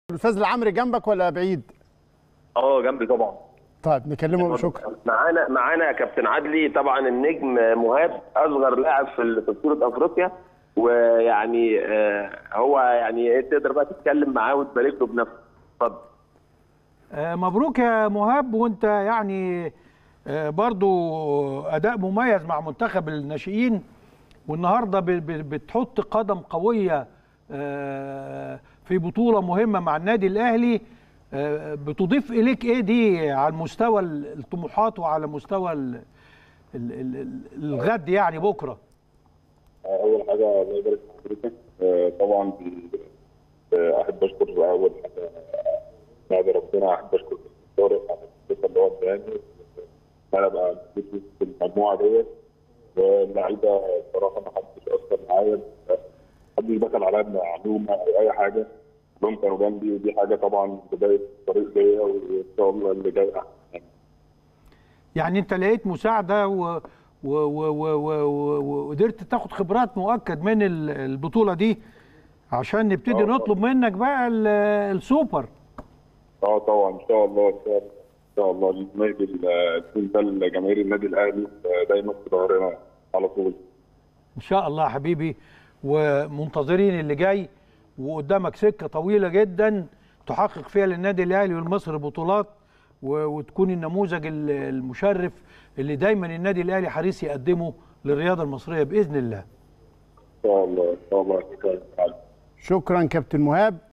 الاستاذ العمري جنبك ولا بعيد اه جنبي طبعا طيب نكلمه شكرا معانا معانا يا كابتن عدلي طبعا النجم مهاب اصغر لاعب في ال- في بطوله افريقيا ويعني آه، هو يعني إيه، تقدر بقى تتكلم معاه وتبارك له بنفسك اتفضل آه، مبروك يا مهاب وانت يعني آه، برضو اداء مميز مع منتخب الناشئين والنهارده ب- ب- بتحط قدم قويه آه، في بطوله مهمه مع النادي الاهلي آه، بتضيف اليك ايه دي على مستوى الطموحات وعلى مستوى ال- ال- ال- ال- الغد يعني بكره اول حاجه الله يبارك في حضرتك آه، طبعا آه، احب اشكر اول حاجه بعد ربنا احب اشكر طارق على الثقه اللي هو اداني ان انا ابقى موجود في المجموعه ديت واللعيبه بصراحه ما حدش اثر معايا ما حدش دخل عليا بمعلومه او اي حاجه كلهم كانوا جنبي ودي حاجه طبعا بدايه طريق ليا وان شاء الله اللي جاي احسن يعني. يعني انت لقيت مساعده و و- و- و- و- و- وقدرت تاخد خبرات مؤكد من ال- البطوله دي عشان نبتدي اه. نطلب منك بقى ال- السوبر اه طبعا ان شاء الله ان شاء الله ان شاء الله نهدي التيم ده لجماهير النادي الاهلي آه، دايما في ظهرنا على طول ان شاء الله يا حبيبي ومنتظرين اللي جاي وقدامك سكه طويله جدا تحقق فيها للنادي الاهلي والمصري بطولات و- وتكون النموذج ال- المشرف اللي دايما النادي الاهلي حريص يقدمه للرياضه المصريه باذن الله ان شاء الله ان شاءالله شكرا شكرا كابتن مهاب